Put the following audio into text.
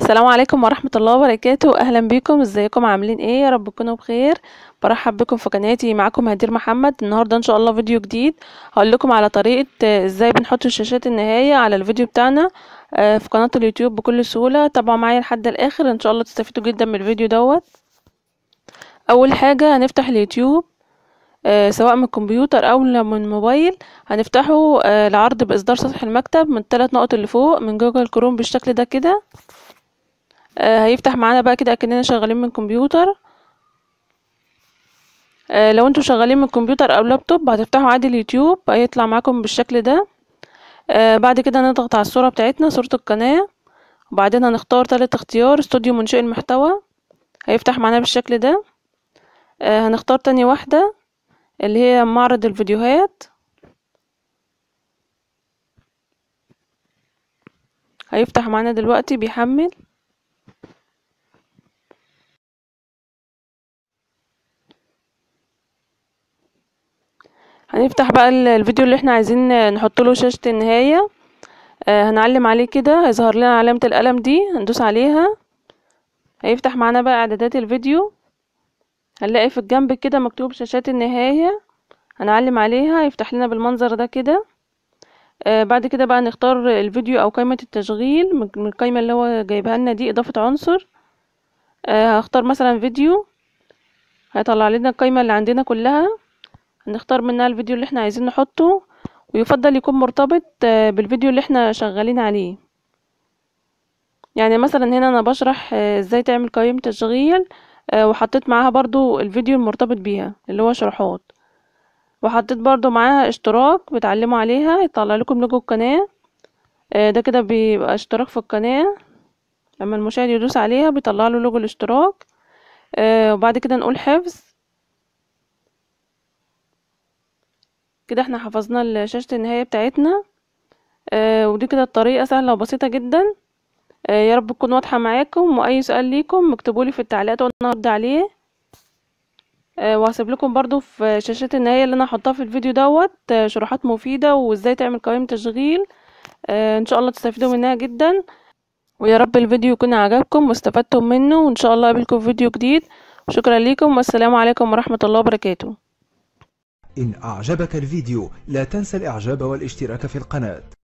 السلام عليكم ورحمة الله وبركاته أهلا بكم ازيكم عاملين ايه يا رب تكونوا بخير برحب بكم في قناتي معاكم هدير محمد النهاردة ان شاء الله فيديو جديد هقول لكم على طريقة آه، ازاي بنحط الشاشات النهاية على الفيديو بتاعنا آه، في قناة اليوتيوب بكل سهولة تابعوا معايا لحد الاخر ان شاء الله تستفيدوا جدا من الفيديو دوت اول حاجة هنفتح اليوتيوب آه، سواء من الكمبيوتر او من موبايل هنفتحه آه، العرض باصدار سطح المكتب من الثلاث نقط اللي فوق من جوجل كروم بالشكل ده كده آه هيفتح معانا بقى كده اكننا شغالين من كمبيوتر آه لو انتوا شغالين من كمبيوتر او لابتوب هتفتحوا عادي اليوتيوب هيطلع معاكم بالشكل ده آه بعد كده نضغط على الصورة بتاعتنا صورة القناة وبعدين هنختار تالت اختيار استوديو منشئ المحتوى هيفتح معانا بالشكل ده آه هنختار تاني واحدة اللي هي معرض الفيديوهات هيفتح معانا دلوقتي بيحمل هنفتح بقى الفيديو اللي احنا عايزين نحط له شاشة النهاية آه هنعلم عليه كده هيظهر لنا علامة القلم دي هندوس عليها هيفتح معانا بقى اعدادات الفيديو هنلاقي في الجنب كده مكتوب شاشات النهاية هنعلم عليها هيفتح لنا بالمنظر ده كده آه بعد كده بقى نختار الفيديو او قائمة التشغيل من القائمة اللي هو جايبها لنا دي اضافة عنصر آه هختار مثلا فيديو هيطلع لنا القائمة اللي عندنا كلها هنختار منها الفيديو اللي احنا عايزين نحطه ويفضل يكون مرتبط بالفيديو اللي احنا شغالين عليه يعني مثلا هنا انا بشرح ازاي تعمل قائمة تشغيل وحطيت معاها برضو الفيديو المرتبط بيها اللي هو شروحات وحطيت برضو معاها اشتراك بتعلموا عليها يطلع لكم لوجو القناة ده كده بيبقى اشتراك في القناة لما المشاهد يدوس عليها بيطلع له لوجو الاشتراك وبعد كده نقول حفظ كده احنا حفظنا شاشة النهاية بتاعتنا آه ودي كده الطريقة سهلة وبسيطة جدا آه يا رب تكون واضحة معاكم واي سؤال ليكم اكتبولي في التعليقات وانا هرد عليه آه وهسيب لكم برضو في شاشات النهاية اللي انا هحطها في الفيديو دوت آه شروحات مفيدة وازاي تعمل قائمة تشغيل آه ان شاء الله تستفيدوا منها جدا ويا رب الفيديو يكون عجبكم واستفدتم منه وان شاء الله اقابلكم في فيديو جديد شكرا لكم والسلام عليكم ورحمة الله وبركاته إن أعجبك الفيديو لا تنسى الإعجاب والاشتراك في القناة